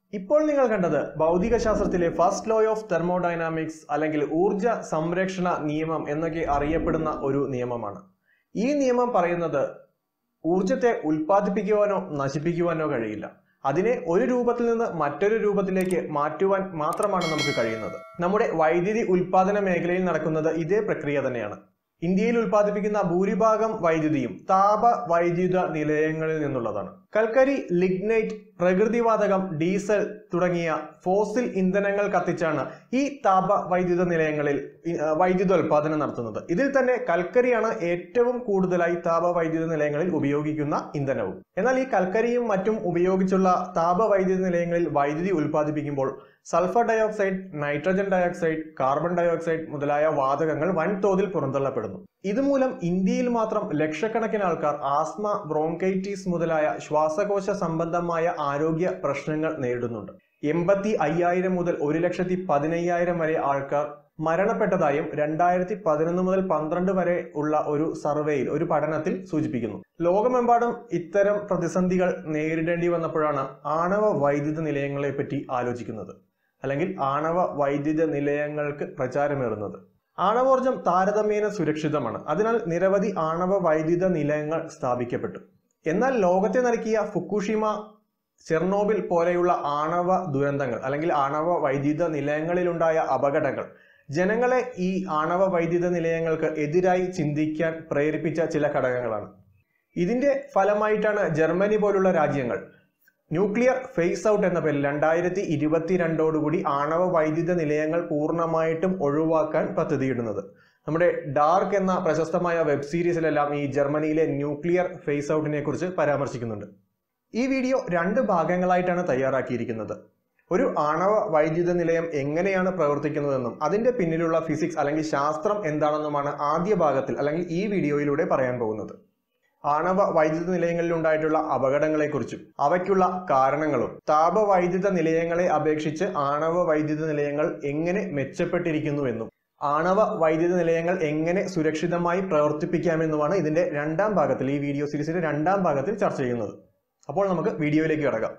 ഇപ്പോൾ നിങ്ങൾ കണ്ടത് ഭൗതിക ശാസ്ത്രത്തിലെ ഫസ്റ്റ് ലോ ഓഫ് തെർമോഡൈനാമിക്സ് അല്ലെങ്കിൽ ഊർജ സംരക്ഷണ നിയമം എന്നൊക്കെ അറിയപ്പെടുന്ന ഒരു നിയമമാണ് ഈ നിയമം പറയുന്നത് ഊർജത്തെ ഉൽപ്പാദിപ്പിക്കുവാനോ നശിപ്പിക്കുവാനോ കഴിയില്ല അതിനെ ഒരു രൂപത്തിൽ നിന്ന് മറ്റൊരു രൂപത്തിലേക്ക് മാറ്റുവാൻ മാത്രമാണ് നമുക്ക് കഴിയുന്നത് നമ്മുടെ വൈദ്യുതി ഉൽപാദന മേഖലയിൽ നടക്കുന്നത് ഇതേ പ്രക്രിയ തന്നെയാണ് ഇന്ത്യയിൽ ഉൽപ്പാദിപ്പിക്കുന്ന ഭൂരിഭാഗം വൈദ്യുതിയും താപ വൈദ്യുത നിലയങ്ങളിൽ നിന്നുള്ളതാണ് കൽക്കരി ലിഗ്നൈറ്റ് പ്രകൃതിവാതകം ഡീസൽ തുടങ്ങിയ ഫോസിൽ ഇന്ധനങ്ങൾ കത്തിച്ചാണ് ഈ താപ വൈദ്യുത നിലയങ്ങളിൽ ഈ, ആ, വൈദ്യുത ഉൽപാദനം നടത്തുന്നത് ഇതിൽ തന്നെ കൽക്കരിയാണ് ഏറ്റവും കൂടുതലായി താപ വൈദ്യുത നിലയങ്ങളിൽ ഉപയോഗിക്കുന്ന ഇന്ധനവും എന്നാൽ ഈ കൽക്കരിയും മറ്റും ഉപയോഗിച്ചുള്ള താപ വൈദ്യുത നിലയങ്ങളിൽ വൈദ്യുതി ഉൽപ്പാദിപ്പിക്കുമ്പോൾ sulphur dioxide nitrogen dioxide carbon dioxide മുതലായ വാതകങ്ങൾ വൻതോതിൽ പുറന്തള്ളപ്പെടുന്നു ഇതുമൂലം ഇന്ത്യയിൽ മാത്രം ലക്ഷക്കണക്കിന് ആൾക്കാർ ആസ്മ ബ്രോങ്കൈറ്റിസ് മുതലായ ശ്വാസകോശ സംബന്ധമായ ആരോഗ്യ പ്രശ്നങ്ങൾ നേരിടുന്നുണ്ട് എൺപത്തി അയ്യായിരം മുതൽ ഒരു ലക്ഷത്തി പതിനയ്യായിരം വരെ ആൾക്കാർ മരണപ്പെട്ടതായും രണ്ടായിരത്തി പതിനൊന്ന് മുതൽ പന്ത്രണ്ട് വരെ ഉള്ള ഒരു സർവേയിൽ ഒരു പഠനത്തിൽ സൂചിപ്പിക്കുന്നു ലോകമെമ്പാടും ഇത്തരം പ്രതിസന്ധികൾ നേരിടേണ്ടി വന്നപ്പോഴാണ് ആണവ വൈദ്യുത നിലയങ്ങളെ പറ്റി ആലോചിക്കുന്നത് അല്ലെങ്കിൽ ആണവ വൈദ്യുത നിലയങ്ങൾക്ക് പ്രചാരമേറുന്നത് ആണവോർജം താരതമ്യേന സുരക്ഷിതമാണ് അതിനാൽ നിരവധി ആണവ വൈദ്യുത നിലയങ്ങൾ സ്ഥാപിക്കപ്പെട്ടു എന്നാൽ ലോകത്തെ നടുക്കിയ ഫുക്കുഷിമ ചെർണോബിൽ പോലെയുള്ള ആണവ ദുരന്തങ്ങൾ അല്ലെങ്കിൽ ആണവ വൈദ്യുത നിലയങ്ങളിലുണ്ടായ അപകടങ്ങൾ ജനങ്ങളെ ഈ ആണവ വൈദ്യുത നിലയങ്ങൾക്ക് എതിരായി ചിന്തിക്കാൻ പ്രേരിപ്പിച്ച ചില ഘടകങ്ങളാണ് ഇതിന്റെ ഫലമായിട്ടാണ് ജർമ്മനി പോലുള്ള രാജ്യങ്ങൾ ന്യൂക്ലിയർ ഫേസ് ഔട്ട് എന്ന പേരിൽ രണ്ടായിരത്തി ഇരുപത്തിരണ്ടോടുകൂടി ആണവ വൈദ്യുത നിലയങ്ങൾ പൂർണ്ണമായിട്ടും ഒഴിവാക്കാൻ പദ്ധതിയിടുന്നത് നമ്മുടെ ഡാർക്ക് എന്ന പ്രശസ്തമായ വെബ് സീരീസിലെല്ലാം ഈ ജർമ്മനിയിലെ ന്യൂക്ലിയർ ഫേസ് ഔട്ടിനെ കുറിച്ച് പരാമർശിക്കുന്നുണ്ട് ഈ വീഡിയോ രണ്ട് ഭാഗങ്ങളായിട്ടാണ് തയ്യാറാക്കിയിരിക്കുന്നത് ഒരു ആണവ വൈദ്യുത നിലയം എങ്ങനെയാണ് പ്രവർത്തിക്കുന്നതെന്നും അതിന്റെ പിന്നിലുള്ള ഫിസിക്സ് അല്ലെങ്കിൽ ശാസ്ത്രം എന്താണെന്നുമാണ് ആദ്യ ഭാഗത്തിൽ അല്ലെങ്കിൽ ഈ വീഡിയോയിലൂടെ പറയാൻ പോകുന്നത് ആണവ വൈദ്യുത നിലയങ്ങളിൽ ഉണ്ടായിട്ടുള്ള അപകടങ്ങളെക്കുറിച്ചും അവയ്ക്കുള്ള കാരണങ്ങളും താപവൈദ്യുത നിലയങ്ങളെ അപേക്ഷിച്ച് ആണവ വൈദ്യുത നിലയങ്ങൾ എങ്ങനെ മെച്ചപ്പെട്ടിരിക്കുന്നുവെന്നും ആണവ വൈദ്യുത നിലയങ്ങൾ എങ്ങനെ സുരക്ഷിതമായി പ്രവർത്തിപ്പിക്കാമെന്നുമാണ് ഇതിന്റെ രണ്ടാം ഭാഗത്തിൽ ഈ വീഡിയോ സീരീസിന്റെ രണ്ടാം ഭാഗത്തിൽ ചർച്ച ചെയ്യുന്നത് അപ്പോൾ നമുക്ക് വീഡിയോയിലേക്ക് കിടക്കാം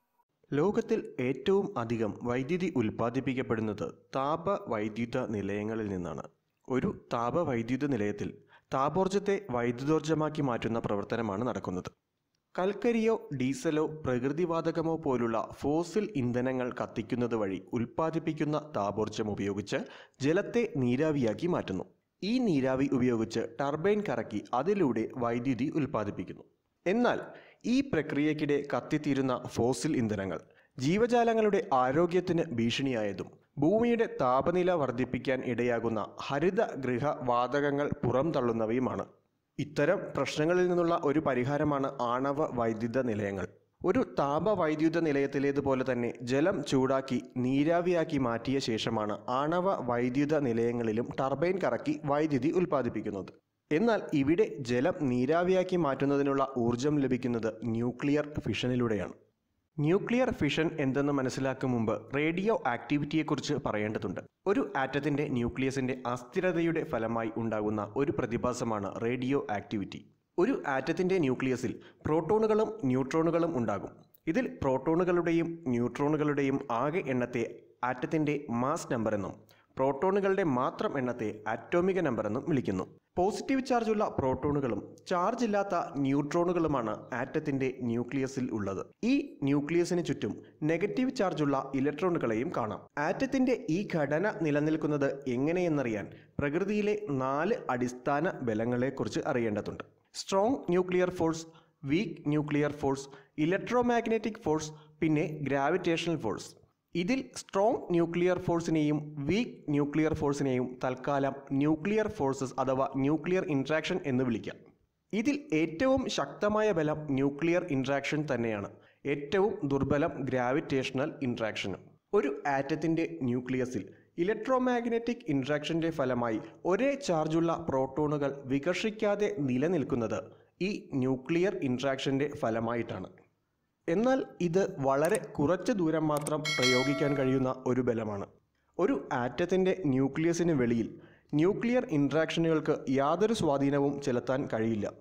ലോകത്തിൽ ഏറ്റവും അധികം വൈദ്യുതി ഉൽപ്പാദിപ്പിക്കപ്പെടുന്നത് താപവൈദ്യുത നിലയങ്ങളിൽ നിന്നാണ് ഒരു താപവൈദ്യുത നിലയത്തിൽ താപോർജ്ജത്തെ വൈദ്യുതോർജ്ജമാക്കി മാറ്റുന്ന പ്രവർത്തനമാണ് നടക്കുന്നത് കൽക്കരിയോ ഡീസലോ പ്രകൃതിവാതകമോ പോലുള്ള ഫോസിൽ ഇന്ധനങ്ങൾ കത്തിക്കുന്നത് വഴി ഉൽപ്പാദിപ്പിക്കുന്ന താപോർജ്ജം ഉപയോഗിച്ച് ജലത്തെ നീരാവിയാക്കി മാറ്റുന്നു ഈ നീരാവി ഉപയോഗിച്ച് ടർബൈൻ കറക്കി അതിലൂടെ വൈദ്യുതി ഉൽപ്പാദിപ്പിക്കുന്നു എന്നാൽ ഈ പ്രക്രിയയ്ക്കിടെ കത്തിത്തീരുന്ന ഫോസിൽ ഇന്ധനങ്ങൾ ജീവജാലങ്ങളുടെ ആരോഗ്യത്തിന് ഭീഷണിയായതും ഭൂമിയുടെ താപനില വർദ്ധിപ്പിക്കാൻ ഇടയാകുന്ന ഹരിത ഗൃഹ വാതകങ്ങൾ പുറംതള്ളുന്നവയുമാണ് ഇത്തരം പ്രശ്നങ്ങളിൽ നിന്നുള്ള ഒരു പരിഹാരമാണ് ആണവ വൈദ്യുത നിലയങ്ങൾ ഒരു താപവൈദ്യുത നിലയത്തിലേതുപോലെ തന്നെ ജലം ചൂടാക്കി നീരാവിയാക്കി മാറ്റിയ ശേഷമാണ് ആണവ വൈദ്യുത നിലയങ്ങളിലും ടർബൈൻ കറക്കി വൈദ്യുതി ഉൽപ്പാദിപ്പിക്കുന്നത് എന്നാൽ ഇവിടെ ജലം നീരാവിയാക്കി മാറ്റുന്നതിനുള്ള ഊർജം ലഭിക്കുന്നത് ന്യൂക്ലിയർ ഫിഷനിലൂടെയാണ് ന്യൂക്ലിയർ ഫിഷൻ എന്തെന്ന് മനസ്സിലാക്കും മുമ്പ് റേഡിയോ ആക്ടിവിറ്റിയെക്കുറിച്ച് പറയേണ്ടതുണ്ട് ഒരു ആറ്റത്തിന്റെ ന്യൂക്ലിയസിന്റെ അസ്ഥിരതയുടെ ഫലമായി ഉണ്ടാകുന്ന ഒരു പ്രതിഭാസമാണ് റേഡിയോ ആക്ടിവിറ്റി ഒരു ആറ്റത്തിന്റെ ന്യൂക്ലിയസിൽ പ്രോട്ടോണുകളും ന്യൂട്രോണുകളും ഉണ്ടാകും ഇതിൽ പ്രോട്ടോണുകളുടെയും ന്യൂട്രോണുകളുടെയും ആകെ എണ്ണത്തെ ആറ്റത്തിന്റെ മാസ് നമ്പർ എന്നും പ്രോട്ടോണുകളുടെ മാത്രം എണ്ണത്തെ ആറ്റോമിക നമ്പർ എന്നും വിളിക്കുന്നു പോസിറ്റീവ് ചാർജുള്ള പ്രോട്ടോണുകളും ചാർജ് ഇല്ലാത്ത ന്യൂട്രോണുകളുമാണ് ആറ്റത്തിന്റെ ന്യൂക്ലിയസിൽ ഉള്ളത് ഈ ന്യൂക്ലിയസിന് ചുറ്റും നെഗറ്റീവ് ചാർജുള്ള ഇലക്ട്രോണുകളെയും കാണാം ആറ്റത്തിന്റെ ഈ ഘടന നിലനിൽക്കുന്നത് എങ്ങനെയെന്നറിയാൻ പ്രകൃതിയിലെ നാല് അടിസ്ഥാന ബലങ്ങളെക്കുറിച്ച് അറിയേണ്ടതുണ്ട് strong nuclear force weak nuclear force electromagnetic force പിന്നെ ഗ്രാവിറ്റേഷണൽ ഫോഴ്സ് ഇതിൽ സ്ട്രോങ് ന്യൂക്ലിയർ ഫോഴ്സിനെയും വീക്ക് ന്യൂക്ലിയർ ഫോഴ്സിനെയും തൽക്കാലം ന്യൂക്ലിയർ ഫോഴ്സസ് അഥവാ ന്യൂക്ലിയർ ഇൻട്രാക്ഷൻ എന്ന് വിളിക്കാം ഇതിൽ ഏറ്റവും ശക്തമായ ബലം ന്യൂക്ലിയർ ഇൻട്രാക്ഷൻ തന്നെയാണ് ഏറ്റവും ദുർബലം ഗ്രാവിറ്റേഷണൽ ഇൻട്രാക്ഷനും ഒരു ആറ്റത്തിന്റെ ന്യൂക്ലിയസിൽ ഇലക്ട്രോമാഗ്നറ്റിക് ഇൻട്രാക്ഷന്റെ ഫലമായി ഒരേ ചാർജുള്ള പ്രോട്ടോണുകൾ വികർഷിക്കാതെ നിലനിൽക്കുന്നത് ഈ ന്യൂക്ലിയർ ഇൻട്രാക്ഷന്റെ ഫലമായിട്ടാണ് എന്നാൽ ഇത് വളരെ കുറച്ച് ദൂരം മാത്രം പ്രയോഗിക്കാൻ കഴിയുന്ന ഒരു ബലമാണ് ഒരു ആറ്റത്തിൻ്റെ ന്യൂക്ലിയസിന് വെളിയിൽ ന്യൂക്ലിയർ ഇൻട്രാക്ഷനുകൾക്ക് യാതൊരു സ്വാധീനവും ചെലുത്താൻ കഴിയില്ല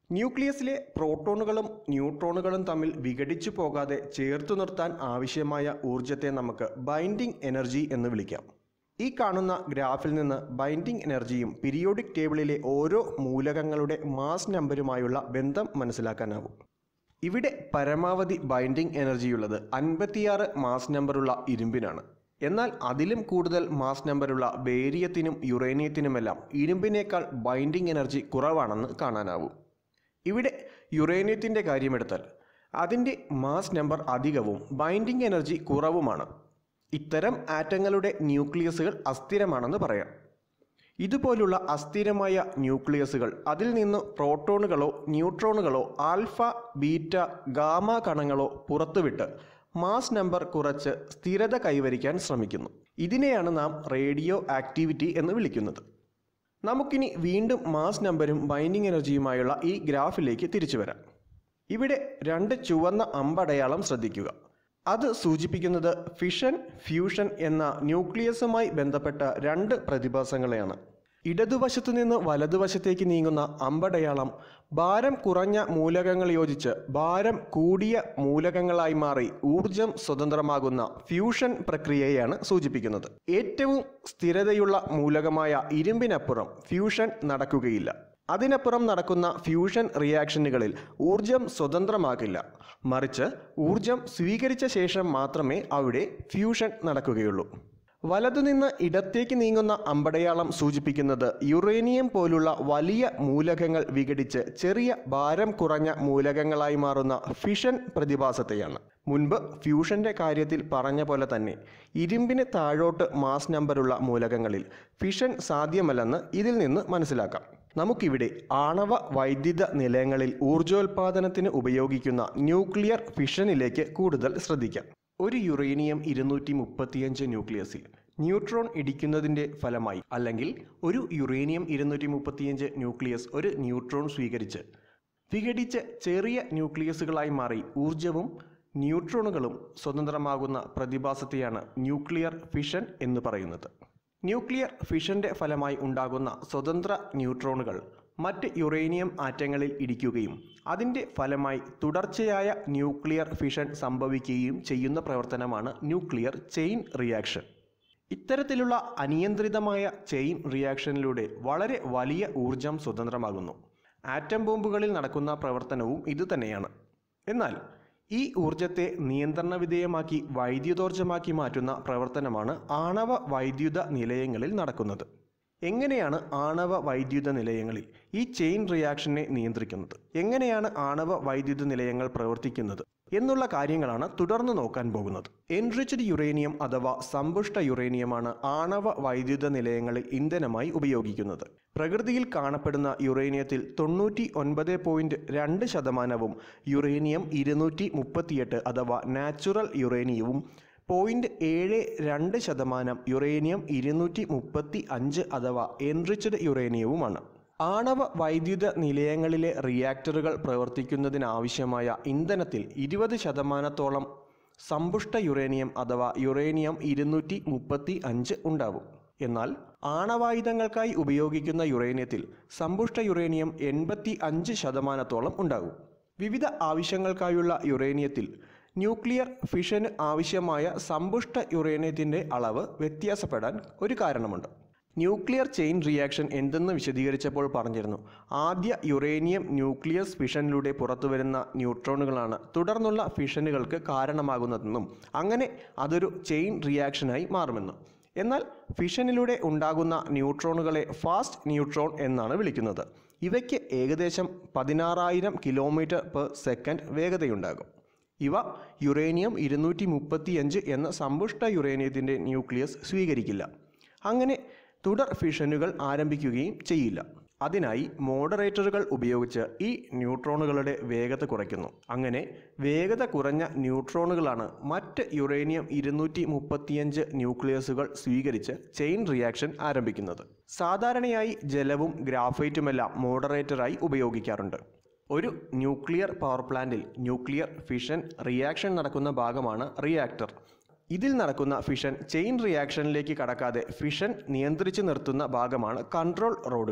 ന്യൂക്ലിയസിലെ പ്രോട്ടോണുകളും ന്യൂട്രോണുകളും തമ്മിൽ വിഘടിച്ചു പോകാതെ ചേർത്തു നിർത്താൻ ആവശ്യമായ ഊർജത്തെ നമുക്ക് ബൈൻഡിംഗ് എനർജി എന്ന് വിളിക്കാം ഈ കാണുന്ന ഗ്രാഫിൽ നിന്ന് ബൈൻഡിംഗ് എനർജിയും പീരിയോഡിക് ടേബിളിലെ ഓരോ മൂലകങ്ങളുടെ മാസ് നമ്പരുമായുള്ള ബന്ധം മനസ്സിലാക്കാനാവും ഇവിടെ പരമാവധി ബൈൻഡിംഗ് എനർജിയുള്ളത് അൻപത്തിയാറ് മാസ് നമ്പറുള്ള ഇരുമ്പിനാണ് എന്നാൽ അതിലും കൂടുതൽ മാസ് നമ്പറുള്ള ബേരിയത്തിനും യുറേനിയത്തിനുമെല്ലാം ഇരുമ്പിനേക്കാൾ ബൈൻഡിംഗ് എനർജി കുറവാണെന്ന് കാണാനാവും ഇവിടെ യുറേനിയത്തിൻ്റെ കാര്യമെടുത്താൽ അതിൻ്റെ മാസ് നമ്പർ അധികവും ബൈൻഡിംഗ് എനർജി കുറവുമാണ് ഇത്തരം ആറ്റങ്ങളുടെ ന്യൂക്ലിയസുകൾ അസ്ഥിരമാണെന്ന് പറയാം ഇതുപോലുള്ള അസ്ഥിരമായ ന്യൂക്ലിയസുകൾ അതിൽ നിന്ന് പ്രോട്ടോണുകളോ ന്യൂട്രോണുകളോ ആൽഫ ബീറ്റ ഗാമ കണങ്ങളോ പുറത്തുവിട്ട് മാസ് നമ്പർ കുറച്ച് സ്ഥിരത കൈവരിക്കാൻ ശ്രമിക്കുന്നു ഇതിനെയാണ് നാം റേഡിയോ ആക്ടിവിറ്റി എന്ന് വിളിക്കുന്നത് നമുക്കിനി വീണ്ടും മാസ് നമ്പരും ബൈൻഡിംഗ് എനർജിയുമായുള്ള ഈ ഗ്രാഫിലേക്ക് തിരിച്ചു വരാം ഇവിടെ രണ്ട് ചുവന്ന അമ്പടയാളം ശ്രദ്ധിക്കുക അത് സൂചിപ്പിക്കുന്നത് ഫിഷൻ ഫ്യൂഷൻ എന്ന ന്യൂക്ലിയസുമായി ബന്ധപ്പെട്ട രണ്ട് പ്രതിഭാസങ്ങളെയാണ് ഇടതുവശത്തു നിന്ന് വലതുവശത്തേക്ക് നീങ്ങുന്ന അമ്പടയാളം ഭാരം കുറഞ്ഞ മൂലകങ്ങൾ യോജിച്ച് ഭാരം കൂടിയ മൂലകങ്ങളായി മാറി ഊർജം സ്വതന്ത്രമാകുന്ന ഫ്യൂഷൻ പ്രക്രിയയെയാണ് സൂചിപ്പിക്കുന്നത് ഏറ്റവും സ്ഥിരതയുള്ള മൂലകമായ ഇരുമ്പിനപ്പുറം ഫ്യൂഷൻ നടക്കുകയില്ല അതിനപ്പുറം നടക്കുന്ന ഫ്യൂഷൻ റിയാക്ഷനുകളിൽ ഊർജം സ്വതന്ത്രമാകില്ല മറിച്ച് ഊർജം സ്വീകരിച്ച ശേഷം മാത്രമേ അവിടെ ഫ്യൂഷൻ നടക്കുകയുള്ളൂ വലതുനിന്ന് ഇടത്തേക്ക് നീങ്ങുന്ന അമ്പടയാളം സൂചിപ്പിക്കുന്നത് യുറേനിയം പോലുള്ള വലിയ മൂലകങ്ങൾ വിഘടിച്ച് ചെറിയ ഭാരം കുറഞ്ഞ മൂലകങ്ങളായി മാറുന്ന ഫിഷൻ പ്രതിഭാസത്തെയാണ് മുൻപ് ഫ്യൂഷന്റെ കാര്യത്തിൽ പറഞ്ഞ പോലെ തന്നെ ഇരുമ്പിന് താഴോട്ട് മാസ് നമ്പറുള്ള മൂലകങ്ങളിൽ ഫിഷൻ സാധ്യമല്ലെന്ന് ഇതിൽ നിന്ന് മനസ്സിലാക്കാം നമുക്കിവിടെ ആണവ വൈദ്യുത നിലയങ്ങളിൽ ഊർജോൽപാദനത്തിന് ഉപയോഗിക്കുന്ന ന്യൂക്ലിയർ ഫിഷനിലേക്ക് കൂടുതൽ ശ്രദ്ധിക്കാം ഒരു യുറേനിയം ഇരുന്നൂറ്റി മുപ്പത്തിയഞ്ച് ന്യൂക്ലിയസിൽ ന്യൂട്രോൺ ഇടിക്കുന്നതിൻ്റെ ഫലമായി അല്ലെങ്കിൽ ഒരു യുറേനിയം ഇരുന്നൂറ്റി മുപ്പത്തിയഞ്ച് ന്യൂക്ലിയസ് ഒരു ന്യൂട്രോൺ സ്വീകരിച്ച് വിഘടിച്ച് ചെറിയ ന്യൂക്ലിയസുകളായി മാറി ഊർജവും ന്യൂട്രോണുകളും സ്വതന്ത്രമാകുന്ന പ്രതിഭാസത്തെയാണ് ന്യൂക്ലിയർ ഫിഷൻ എന്ന് പറയുന്നത് ന്യൂക്ലിയർ ഫിഷന്റെ ഫലമായി ഉണ്ടാകുന്ന സ്വതന്ത്ര ന്യൂട്രോണുകൾ മറ്റ് യുറേനിയം ആറ്റങ്ങളിൽ ഇടിക്കുകയും അതിൻ്റെ ഫലമായി തുടർച്ചയായ ന്യൂക്ലിയർ ഫിഷൻ സംഭവിക്കുകയും ചെയ്യുന്ന പ്രവർത്തനമാണ് ന്യൂക്ലിയർ ചെയിൻ റിയാക്ഷൻ ഇത്തരത്തിലുള്ള അനിയന്ത്രിതമായ ചെയിൻ റിയാക്ഷനിലൂടെ വളരെ വലിയ ഊർജം സ്വതന്ത്രമാകുന്നു ആറ്റം ബോംബുകളിൽ നടക്കുന്ന പ്രവർത്തനവും ഇതുതന്നെയാണ് എന്നാൽ ഈ ഊർജത്തെ നിയന്ത്രണ വിധേയമാക്കി വൈദ്യുതോർജ്ജമാക്കി മാറ്റുന്ന പ്രവർത്തനമാണ് ആണവ വൈദ്യുത നിലയങ്ങളിൽ നടക്കുന്നത് എങ്ങനെയാണ് ആണവ വൈദ്യുത നിലയങ്ങളിൽ ഈ ചെയിൻ റിയാക്ഷനെ നിയന്ത്രിക്കുന്നത് എങ്ങനെയാണ് ആണവ വൈദ്യുത നിലയങ്ങൾ പ്രവർത്തിക്കുന്നത് എന്നുള്ള കാര്യങ്ങളാണ് തുടർന്ന് നോക്കാൻ പോകുന്നത് എൻറിച്ച്ഡ് യുറേനിയം അഥവാ സമ്പുഷ്ട യുറേനിയമാണ് ആണവ വൈദ്യുത നിലയങ്ങളിൽ ഇന്ധനമായി ഉപയോഗിക്കുന്നത് പ്രകൃതിയിൽ കാണപ്പെടുന്ന യുറേനിയത്തിൽ തൊണ്ണൂറ്റി ഒൻപത് പോയിന്റ് രണ്ട് ശതമാനവും യുറേനിയം ഇരുന്നൂറ്റി മുപ്പത്തിയെട്ട് അഥവാ നാച്ചുറൽ യുറേനിയവും പോയിന്റ് ഏഴ് രണ്ട് ശതമാനം യുറേനിയം ഇരുന്നൂറ്റി മുപ്പത്തി അഞ്ച് അഥവാ എൻറിച്ച്ഡ് യുറേനിയവുമാണ് ആണവ വൈദ്യുത നിലയങ്ങളിലെ റിയാക്ടറുകൾ പ്രവർത്തിക്കുന്നതിനാവശ്യമായ ഇന്ധനത്തിൽ ഇരുപത് ശതമാനത്തോളം സമ്പുഷ്ട യുറേനിയം അഥവാ യുറേനിയം ഇരുന്നൂറ്റി മുപ്പത്തി അഞ്ച് ഉണ്ടാവും എന്നാൽ ആണവായുധങ്ങൾക്കായി ഉപയോഗിക്കുന്ന യുറേനിയത്തിൽ സമ്പുഷ്ട യുറേനിയം എൺപത്തി അഞ്ച് ശതമാനത്തോളം ഉണ്ടാകും വിവിധ ആവശ്യങ്ങൾക്കായുള്ള യുറേനിയത്തിൽ ന്യൂക്ലിയർ ഫിഷന് ആവശ്യമായ സമ്പുഷ്ട യുറേനിയത്തിൻ്റെ അളവ് വ്യത്യാസപ്പെടാൻ ഒരു കാരണമുണ്ട് ന്യൂക്ലിയർ ചെയിൻ റിയാക്ഷൻ എന്തെന്ന് വിശദീകരിച്ചപ്പോൾ പറഞ്ഞിരുന്നു ആദ്യ യുറേനിയം ന്യൂക്ലിയസ് ഫിഷനിലൂടെ പുറത്തുവരുന്ന ന്യൂട്രോണുകളാണ് തുടർന്നുള്ള ഫിഷനുകൾക്ക് കാരണമാകുന്നതെന്നും അങ്ങനെ അതൊരു ചെയിൻ റിയാക്ഷനായി മാറുമെന്നും എന്നാൽ ഫിഷനിലൂടെ ഉണ്ടാകുന്ന ന്യൂട്രോണുകളെ ഫാസ്റ്റ് ന്യൂട്രോൺ എന്നാണ് വിളിക്കുന്നത് ഇവയ്ക്ക് ഏകദേശം പതിനാറായിരം കിലോമീറ്റർ പെർ സെക്കൻഡ് വേഗതയുണ്ടാകും ഇവ യുറേനിയം ഇരുന്നൂറ്റി മുപ്പത്തിയഞ്ച് എന്ന സമ്പുഷ്ട യുറേനിയത്തിൻ്റെ ന്യൂക്ലിയസ് സ്വീകരിക്കില്ല അങ്ങനെ തുടർ ഫിഷനുകൾ ആരംഭിക്കുകയും ചെയ്യില്ല അതിനായി മോഡറേറ്ററുകൾ ഉപയോഗിച്ച് ഈ ന്യൂട്രോണുകളുടെ വേഗത കുറയ്ക്കുന്നു അങ്ങനെ വേഗത കുറഞ്ഞ ന്യൂട്രോണുകളാണ് മറ്റ് യുറേനിയം ഇരുന്നൂറ്റി മുപ്പത്തിയഞ്ച് ന്യൂക്ലിയസുകൾ സ്വീകരിച്ച് ചെയിൻ റിയാക്ഷൻ ആരംഭിക്കുന്നത് സാധാരണയായി ജലവും ഗ്രാഫൈറ്റുമെല്ലാം മോഡറേറ്ററായി ഉപയോഗിക്കാറുണ്ട് ഒരു ന്യൂക്ലിയർ പവർ പ്ലാന്റിൽ ന്യൂക്ലിയർ ഫിഷൻ റിയാക്ഷൻ നടക്കുന്ന ഭാഗമാണ് റിയാക്ടർ ഇതിൽ നടക്കുന്ന ഫിഷൻ ചെയിൻ റിയാക്ഷനിലേക്ക് കടക്കാതെ ഫിഷൻ നിയന്ത്രിച്ചു നിർത്തുന്ന ഭാഗമാണ് കൺട്രോൾ റോഡുകൾ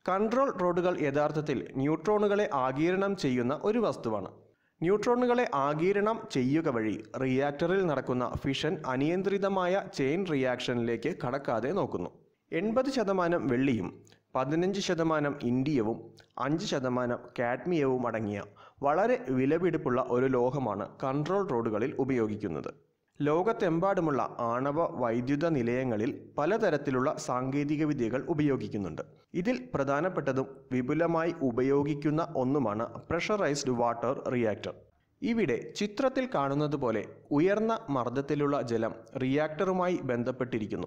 കൺട്രോൾ റോഡുകൾ യഥാർത്ഥത്തിൽ ന്യൂട്രോണുകളെ ആഗീരണം ചെയ്യുന്ന ഒരു വസ്തുവാണ് ന്യൂട്രോണുകളെ ആഗീരണം ചെയ്യുക വഴി റിയാക്ടറിൽ നടക്കുന്ന ഫിഷൻ അനിയന്ത്രിതമായ ചെയിൻ റിയാക്ഷനിലേക്ക് കടക്കാതെ നോക്കുന്നു എൺപത് ശതമാനം വെള്ളിയും പതിനഞ്ച് ശതമാനം ഇൻഡിയവും അഞ്ച് ശതമാനം കാഡ്മിയവും അടങ്ങിയ വളരെ വിലപിടിപ്പുള്ള ഒരു ലോഹമാണ് കൺട്രോൾ റോഡുകളിൽ ഉപയോഗിക്കുന്നത് ലോകത്തെമ്പാടുമുള്ള ആണവ വൈദ്യുത നിലയങ്ങളിൽ പലതരത്തിലുള്ള സാങ്കേതിക വിദ്യകൾ ഉപയോഗിക്കുന്നുണ്ട് ഇതിൽ പ്രധാനപ്പെട്ടതും വിപുലമായി ഉപയോഗിക്കുന്ന ഒന്നുമാണ് പ്രഷറൈസ്ഡ് വാട്ടർ റിയാക്ടർ ഇവിടെ ചിത്രത്തിൽ കാണുന്നത് പോലെ ഉയർന്ന മർദ്ദത്തിലുള്ള ജലം റിയാക്ടറുമായി ബന്ധപ്പെട്ടിരിക്കുന്നു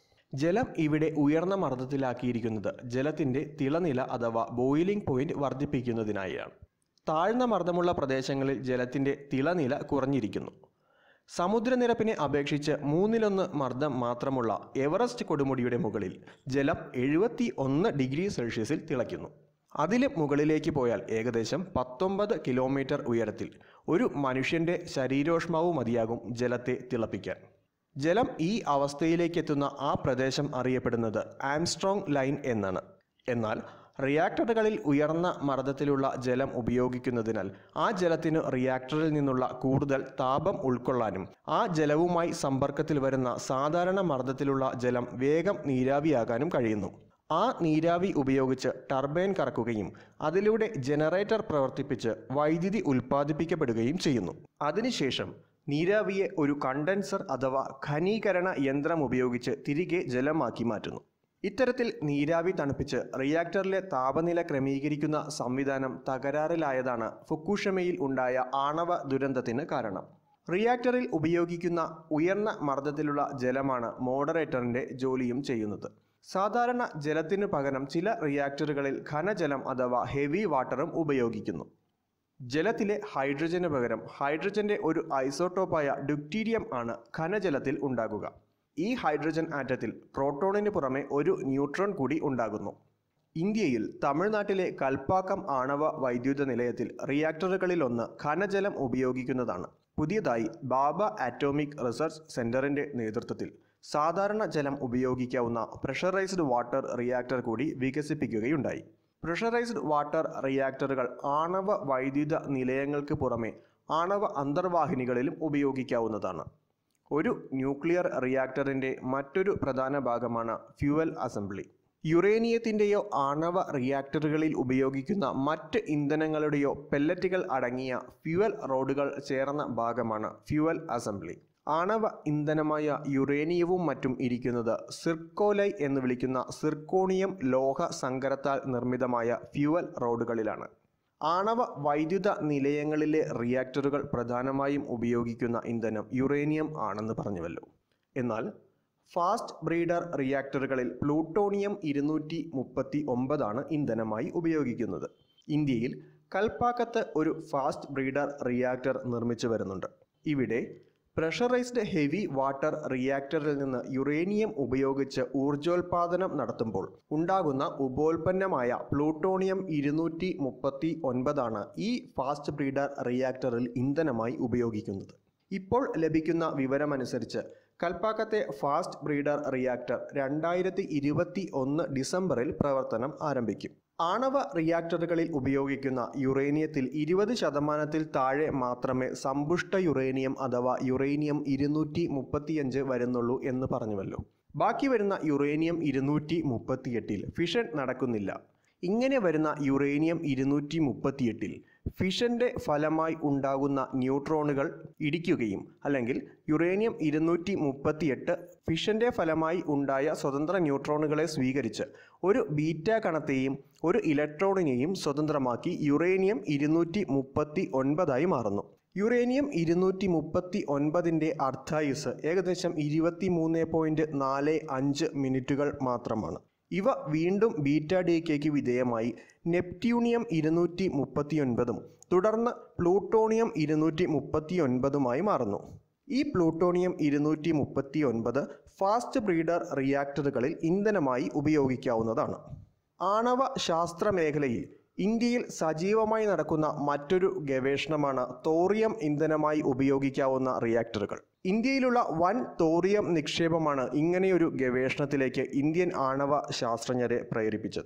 ജലം ഇവിടെ ഉയർന്ന മർദ്ദത്തിലാക്കിയിരിക്കുന്നത് ജലത്തിൻ്റെ തിളനില അഥവാ ബോയിലിംഗ് പോയിന്റ് വർദ്ധിപ്പിക്കുന്നതിനായാണ് താഴ്ന്ന മർദ്ദമുള്ള പ്രദേശങ്ങളിൽ ജലത്തിൻ്റെ തിളനില കുറഞ്ഞിരിക്കുന്നു സമുദ്രനിരപ്പിനെ അപേക്ഷിച്ച് മൂന്നിലൊന്ന് മർദ്ദം മാത്രമുള്ള എവറസ്റ്റ് കൊടുമുടിയുടെ മുകളിൽ ജലം എഴുപത്തി ഒന്ന് ഡിഗ്രി സെൽഷ്യസിൽ തിളയ്ക്കുന്നു അതിലും മുകളിലേക്ക് പോയാൽ ഏകദേശം പത്തൊമ്പത് കിലോമീറ്റർ ഉയരത്തിൽ ഒരു മനുഷ്യൻ്റെ ശരീരോഷ്മാവ് മതിയാകും ജലത്തെ തിളപ്പിക്കാൻ ജലം ഈ അവസ്ഥയിലേക്ക് എത്തുന്ന ആ പ്രദേശം അറിയപ്പെടുന്നത് ആംസ്ട്രോങ് ലൈൻ എന്നാണ് എന്നാൽ റിയാക്ടറുകളിൽ ഉയർന്ന മർദ്ദത്തിലുള്ള ജലം ഉപയോഗിക്കുന്നതിനാൽ ആ ജലത്തിന് റിയാക്ടറിൽ നിന്നുള്ള കൂടുതൽ താപം ഉൾക്കൊള്ളാനും ആ ജലവുമായി സമ്പർക്കത്തിൽ വരുന്ന സാധാരണ മർദ്ദത്തിലുള്ള ജലം വേഗം നീരാവിയാകാനും കഴിയുന്നു ആ നീരാവി ഉപയോഗിച്ച് ടർബൈൻ കറക്കുകയും അതിലൂടെ ജനറേറ്റർ പ്രവർത്തിപ്പിച്ച് വൈദ്യുതി ഉൽപ്പാദിപ്പിക്കപ്പെടുകയും ചെയ്യുന്നു അതിനുശേഷം നീരാവിയെ ഒരു കണ്ടൻസർ അഥവാ ഖനീകരണ യന്ത്രം ഉപയോഗിച്ച് തിരികെ ജലമാക്കി മാറ്റുന്നു ഇത്തരത്തിൽ നീരാവി തണുപ്പിച്ച് റിയാക്ടറിലെ താപനില ക്രമീകരിക്കുന്ന സംവിധാനം തകരാറിലായതാണ് ഫുക്കുഷമയിൽ ഉണ്ടായ ആണവ ദുരന്തത്തിന് കാരണം റിയാക്ടറിൽ ഉപയോഗിക്കുന്ന ഉയർന്ന മർദ്ദത്തിലുള്ള ജലമാണ് മോഡറേറ്ററിന്റെ ജോലിയും ചെയ്യുന്നത് സാധാരണ ജലത്തിനു പകരം ചില റിയാക്ടറുകളിൽ ഘനജലം അഥവാ ഹെവി വാട്ടറും ഉപയോഗിക്കുന്നു ജലത്തിലെ ഹൈഡ്രജന് പകരം ഹൈഡ്രജന്റെ ഒരു ഐസോട്ടോപ്പായ ഡ്യുക്ടീരിയം ആണ് ഘനജലത്തിൽ ഉണ്ടാകുക ഈ ഹൈഡ്രജൻ ആറ്റത്തിൽ പ്രോട്ടോണിന് പുറമെ ഒരു ന്യൂട്രോൺ കൂടി ഉണ്ടാകുന്നു ഇന്ത്യയിൽ തമിഴ്നാട്ടിലെ കൽപ്പാക്കം ആണവ വൈദ്യുത നിലയത്തിൽ റിയാക്ടറുകളിലൊന്ന് ഖനജലം ഉപയോഗിക്കുന്നതാണ് പുതിയതായി ബാബ ആറ്റോമിക് റിസർച്ച് സെന്ററിന്റെ നേതൃത്വത്തിൽ സാധാരണ ജലം ഉപയോഗിക്കാവുന്ന പ്രഷറൈസ്ഡ് വാട്ടർ റിയാക്ടർ കൂടി വികസിപ്പിക്കുകയുണ്ടായി പ്രഷറൈസ്ഡ് വാട്ടർ റിയാക്ടറുകൾ ആണവ വൈദ്യുത നിലയങ്ങൾക്ക് പുറമെ ആണവ അന്തർവാഹിനികളിലും ഉപയോഗിക്കാവുന്നതാണ് ഒരു ന്യൂക്ലിയർ റിയാക്ടറിൻ്റെ മറ്റൊരു പ്രധാന ഭാഗമാണ് ഫ്യൂവൽ അസംബ്ലി യുറേനിയത്തിൻ്റെയോ ആണവ റിയാക്ടറുകളിൽ ഉപയോഗിക്കുന്ന മറ്റ് ഇന്ധനങ്ങളുടെയോ പെല്ലറ്റുകൾ അടങ്ങിയ ഫ്യൂവൽ റോഡുകൾ ചേർന്ന ഭാഗമാണ് ഫ്യൂവൽ അസംബ്ലി ആണവ ഇന്ധനമായ യുറേനിയവും മറ്റും ഇരിക്കുന്നത് സിർക്കോലൈ എന്ന് വിളിക്കുന്ന സിർക്കോണിയം ലോഹ സങ്കരത്താൽ നിർമ്മിതമായ ഫ്യൂവൽ റോഡുകളിലാണ് ആണവ വൈദ്യുത നിലയങ്ങളിലെ റിയാക്ടറുകൾ പ്രധാനമായും ഉപയോഗിക്കുന്ന ഇന്ധനം യുറേനിയം ആണെന്ന് പറഞ്ഞുവല്ലോ എന്നാൽ ഫാസ്റ്റ് ബ്രീഡർ റിയാക്ടറുകളിൽ പ്ലൂട്ടോണിയം ഇരുന്നൂറ്റി മുപ്പത്തി ഒമ്പതാണ് ഇന്ധനമായി ഉപയോഗിക്കുന്നത് ഇന്ത്യയിൽ കൽപ്പാക്കത്ത് ഒരു ഫാസ്റ്റ് ബ്രീഡർ റിയാക്ടർ നിർമ്മിച്ചു വരുന്നുണ്ട് ഇവിടെ പ്രഷറൈസ്ഡ് ഹെവി വാട്ടർ റിയാക്ടറിൽ നിന്ന് യുറേനിയം ഉപയോഗിച്ച് ഊർജോൽപാദനം നടത്തുമ്പോൾ ഉണ്ടാകുന്ന ഉപോൽപ്പന്നമായ പ്ലൂട്ടോണിയം ഇരുന്നൂറ്റി മുപ്പത്തി ഒൻപതാണ് ഈ ഫാസ്റ്റ് ബ്രീഡർ റിയാക്ടറിൽ ഇന്ധനമായി ഉപയോഗിക്കുന്നത് ഇപ്പോൾ ലഭിക്കുന്ന വിവരമനുസരിച്ച് കൽപ്പാക്കത്തെ ഫാസ്റ്റ് ബ്രീഡർ റിയാക്ടർ രണ്ടായിരത്തി ഇരുപത്തി ഒന്ന് ഡിസംബറിൽ പ്രവർത്തനം ആരംഭിക്കും ആണവ റിയാക്ടറുകളിൽ ഉപയോഗിക്കുന്ന യുറേനിയത്തിൽ ഇരുപത് ശതമാനത്തിൽ താഴെ മാത്രമേ സമ്പുഷ്ട യുറേനിയം അഥവാ യുറേനിയം ഇരുന്നൂറ്റി മുപ്പത്തിയഞ്ച് വരുന്നുള്ളൂ എന്ന് പറഞ്ഞുവല്ലോ ബാക്കി വരുന്ന യുറേനിയം ഇരുന്നൂറ്റി മുപ്പത്തിയെട്ടിൽ ഫിഷൻ നടക്കുന്നില്ല ഇങ്ങനെ വരുന്ന യുറേനിയം ഇരുന്നൂറ്റി മുപ്പത്തിയെട്ടിൽ ഫിഷന്റെ ഫലമായി ഉണ്ടാകുന്ന ന്യൂട്രോണുകൾ ഇടിക്കുകയും അല്ലെങ്കിൽ യുറേനിയം ഇരുന്നൂറ്റി മുപ്പത്തിയെട്ട് ഫിഷന്റെ ഫലമായി ഉണ്ടായ സ്വതന്ത്ര ന്യൂട്രോണുകളെ സ്വീകരിച്ച് ഒരു ബീറ്റ കണത്തെയും ഒരു ഇലക്ട്രോണിനെയും സ്വതന്ത്രമാക്കി യുറേനിയം ഇരുന്നൂറ്റി മുപ്പത്തി ഒൻപതായി മാറുന്നു യുറേനിയം ഇരുന്നൂറ്റി മുപ്പത്തി ഒൻപതിൻ്റെ അർദ്ധായുസ് ഏകദേശം ഇരുപത്തി മൂന്ന് പോയിൻറ്റ് നാല് അഞ്ച് മിനിറ്റുകൾ മാത്രമാണ് ഇവ വീണ്ടും ബീറ്റ ഡേക്കയ്ക്ക് വിധേയമായി നെപ്റ്റ്യൂണിയം ഇരുന്നൂറ്റി മുപ്പത്തിയൊൻപതും തുടർന്ന് പ്ലൂട്ടോണിയം ഇരുന്നൂറ്റി മുപ്പത്തിയൊൻപതുമായി മാറുന്നു ഈ പ്ലൂട്ടോണിയം ഇരുന്നൂറ്റി മുപ്പത്തി ഒൻപത് ഫാസ്റ്റ് ബ്രീഡർ റിയാക്ടറുകളിൽ ഇന്ധനമായി ഉപയോഗിക്കാവുന്നതാണ് ആണവ ശാസ്ത്ര മേഖലയിൽ ഇന്ത്യയിൽ സജീവമായി നടക്കുന്ന മറ്റൊരു ഗവേഷണമാണ് തോറിയം ഇന്ധനമായി ഉപയോഗിക്കാവുന്ന റിയാക്ടറുകൾ ഇന്ത്യയിലുള്ള വൻ തോറിയം നിക്ഷേപമാണ് ഇങ്ങനെയൊരു ഗവേഷണത്തിലേക്ക് ഇന്ത്യൻ ആണവ ശാസ്ത്രജ്ഞരെ പ്രേരിപ്പിച്ചത്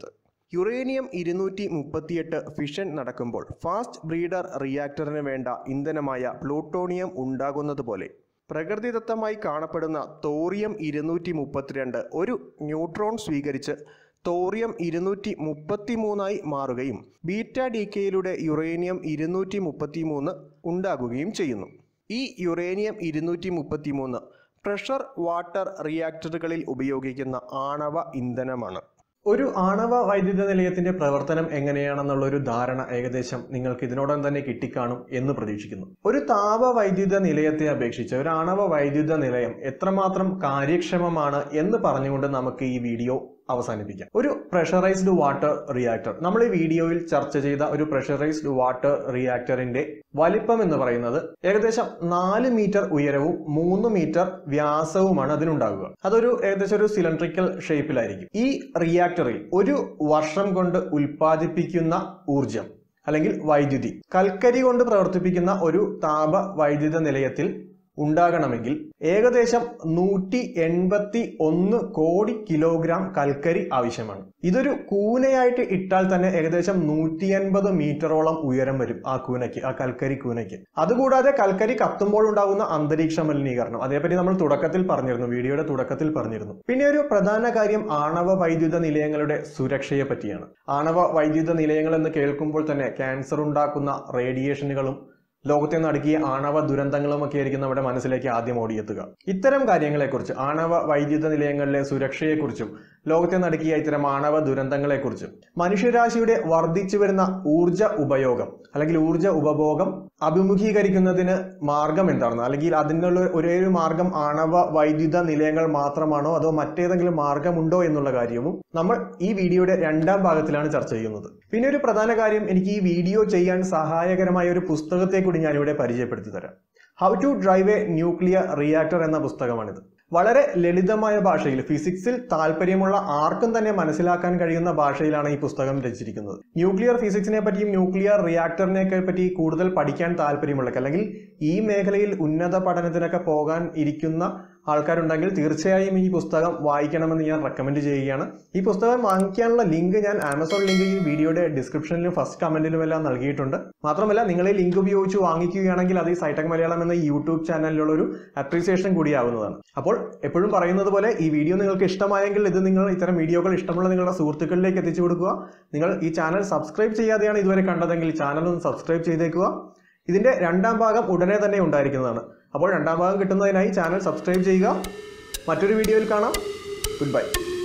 യുറേനിയം ഇരുന്നൂറ്റി മുപ്പത്തിയെട്ട് ഫിഷൻ നടക്കുമ്പോൾ ഫാസ്റ്റ് ബ്രീഡർ റിയാക്ടറിന് വേണ്ട ഇന്ധനമായ പ്ലൂട്ടോണിയം ഉണ്ടാകുന്നത് പോലെ പ്രകൃതിദത്തമായി കാണപ്പെടുന്ന തോറിയം ഇരുന്നൂറ്റി മുപ്പത്തിരണ്ട് ഒരു ന്യൂട്രോൺ സ്വീകരിച്ച് തോറിയം ഇരുന്നൂറ്റി മുപ്പത്തി മൂന്നായി മാറുകയും ബീറ്റ ഡി കെയിലൂടെ യുറേനിയം ഇരുന്നൂറ്റി മുപ്പത്തി മൂന്ന് ഉണ്ടാകുകയും ചെയ്യുന്നു ഈ യുറേനിയം ഇരുന്നൂറ്റി മുപ്പത്തി മൂന്ന് പ്രഷർ വാട്ടർ റിയാക്ടറുകളിൽ ഉപയോഗിക്കുന്ന ആണവ ഇന്ധനമാണ് ഒരു ആണവ വൈദ്യുത നിലയത്തിന്റെ പ്രവർത്തനം എങ്ങനെയാണെന്നുള്ള ഒരു ധാരണ ഏകദേശം നിങ്ങൾക്ക് ഇതിനോടകം തന്നെ കിട്ടിക്കാണും എന്ന് പ്രതീക്ഷിക്കുന്നു ഒരു താപ വൈദ്യുത നിലയത്തെ അപേക്ഷിച്ച് ഒരു ആണവ വൈദ്യുത നിലയം എത്രമാത്രം കാര്യക്ഷമമാണ് എന്ന് പറഞ്ഞുകൊണ്ട് നമുക്ക് ഈ വീഡിയോ അവസാനിപ്പിക്കാം ഒരു പ്രഷറൈസ്ഡ് വാട്ടർ റിയാക്ടർ നമ്മൾ ഈ വീഡിയോയിൽ ചർച്ച ചെയ്ത ഒരു പ്രഷറൈസ്ഡ് വാട്ടർ റിയാക്ടറിന്റെ വലിപ്പം എന്ന് പറയുന്നത് ഏകദേശം നാല് മീറ്റർ ഉയരവും മൂന്ന് മീറ്റർ വ്യാസവുമാണ് അതിനുണ്ടാകുക അതൊരു ഏകദേശം ഒരു സിലിണ്ട്രിക്കൽ ഷേപ്പിലായിരിക്കും ഈ റിയാക്ടറിൽ ഒരു വർഷം കൊണ്ട് ഉൽപ്പാദിപ്പിക്കുന്ന ഊർജം അല്ലെങ്കിൽ വൈദ്യുതി കൽക്കരി കൊണ്ട് പ്രവർത്തിപ്പിക്കുന്ന ഒരു താപ വൈദ്യുത നിലയത്തിൽ ഉണ്ടാകണമെങ്കിൽ ഏകദേശം നൂറ്റി എൺപത്തി ഒന്ന് കോടി കിലോഗ്രാം കൽക്കരി ആവശ്യമാണ് ഇതൊരു കൂനയായിട്ട് ഇട്ടാൽ തന്നെ ഏകദേശം നൂറ്റി അൻപത് മീറ്ററോളം ഉയരം വരും ആ കൂനയ്ക്ക് ആ കൽക്കരി കൂനയ്ക്ക് അതുകൂടാതെ കൽക്കരി കത്തുമ്പോൾ ഉണ്ടാകുന്ന അന്തരീക്ഷ മലിനീകരണം അതേപറ്റി നമ്മൾ തുടക്കത്തിൽ പറഞ്ഞിരുന്നു വീഡിയോയുടെ തുടക്കത്തിൽ പറഞ്ഞിരുന്നു പിന്നെ ഒരു പ്രധാന കാര്യം ആണവ വൈദ്യുത നിലയങ്ങളുടെ സുരക്ഷയെ പറ്റിയാണ് ആണവ വൈദ്യുത നിലയങ്ങൾ എന്ന് കേൾക്കുമ്പോൾ തന്നെ ക്യാൻസർ ഉണ്ടാക്കുന്ന റേഡിയേഷനുകളും ലോകത്തെ നടുക്കിയ ആണവ ദുരന്തങ്ങളും ഒക്കെ ആയിരിക്കും നമ്മുടെ മനസ്സിലേക്ക് ആദ്യം ഓടിയെത്തുക ഇത്തരം കാര്യങ്ങളെക്കുറിച്ച് ആണവ വൈദ്യുത നിലയങ്ങളിലെ സുരക്ഷയെക്കുറിച്ചും ലോകത്തെ നടുക്കിയ ഇത്തരം ആണവ ദുരന്തങ്ങളെക്കുറിച്ചും മനുഷ്യരാശിയുടെ വർദ്ധിച്ചു വരുന്ന ഊർജ ഉപയോഗം അല്ലെങ്കിൽ ഊർജ ഉപഭോഗം അഭിമുഖീകരിക്കുന്നതിന് മാർഗം എന്താണെന്ന് അല്ലെങ്കിൽ അതിനുള്ള ഒരേ ഒരു മാർഗം ആണവ വൈദ്യുത നിലയങ്ങൾ മാത്രമാണോ അതോ മറ്റേതെങ്കിലും മാർഗമുണ്ടോ എന്നുള്ള കാര്യവും നമ്മൾ ഈ വീഡിയോയുടെ രണ്ടാം ഭാഗത്തിലാണ് ചർച്ച ചെയ്യുന്നത് പിന്നെ ഒരു പ്രധാന കാര്യം എനിക്ക് ഈ വീഡിയോ ചെയ്യാൻ സഹായകരമായ ഒരു പുസ്തകത്തെ കൂടി ഞാനിവിടെ പരിചയപ്പെടുത്തി തരാം how to drive a nuclear reactor എന്ന പുസ്തകമാണിത് വളരെ ലളിതമായ ഭാഷയിൽ ഫിസിക്സിൽ താല്പര്യമുള്ള ആർക്കും തന്നെ മനസ്സിലാക്കാൻ കഴിയുന്ന ഭാഷയിലാണ് ഈ പുസ്തകം രചിച്ചിരിക്കുന്നത് ന്യൂക്ലിയർ ഫിസിക്സിനെ പറ്റിയും ന്യൂക്ലിയർ റിയാക്ടറിനെ പറ്റി കൂടുതൽ പഠിക്കാൻ താല്പര്യമുള്ളവർക്ക് അല്ലെങ്കിൽ ഈ മേഖലയിൽ ഉന്നത പഠനത്തിനൊക്കെ പോകാൻ ഇരിക്കുന്ന ആൾക്കാരുണ്ടെങ്കിൽ തീർച്ചയായും ഈ പുസ്തകം വായിക്കണമെന്ന് ഞാൻ റെക്കമെൻഡ് ചെയ്യുകയാണ് ഈ പുസ്തകം വാങ്ങിക്കാനുള്ള ലിങ്ക് ഞാൻ ആമസോൺ ലിങ്ക് ഈ വീഡിയോയുടെ ഡിസ്ക്രിപ്ഷനിലും ഫസ്റ്റ് കമന്റിലും എല്ലാം നൽകിയിട്ടുണ്ട് മാത്രമല്ല നിങ്ങൾ ഈ ലിങ്ക് ഉപയോഗിച്ച് വാങ്ങിക്കുകയാണെങ്കിൽ അത് ഈ സൈറ്റക് മലയാളം എന്ന യൂട്യൂബ് ചാനലിലുള്ള ഒരു അപ്രീസിയേഷൻ കൂടിയാവുന്നതാണ് അപ്പോൾ എപ്പോഴും പറയുന്നത് പോലെ ഈ വീഡിയോ നിങ്ങൾക്ക് ഇഷ്ടമായെങ്കിൽ ഇത് നിങ്ങൾ ഇത്തരം വീഡിയോകൾ ഇഷ്ടമുള്ള നിങ്ങളുടെ സുഹൃത്തുക്കളിലേക്ക് എത്തിച്ചു കൊടുക്കുക നിങ്ങൾ ഈ ചാനൽ സബ്സ്ക്രൈബ് ചെയ്യാതെയാണ് ഇതുവരെ കണ്ടതെങ്കിൽ ചാനൽ ഒന്ന് സബ്സ്ക്രൈബ് ചെയ്തേക്കുക ഇതിന്റെ രണ്ടാം ഭാഗം ഉടനെ തന്നെ ഉണ്ടായിരിക്കുന്നതാണ് അപ്പോൾ രണ്ടാം ഭാഗം കിട്ടുന്നതിനായി ചാനൽ സബ്സ്ക്രൈബ് ചെയ്യുക മറ്റൊരു വീഡിയോയിൽ കാണാം ഗുഡ് ബൈ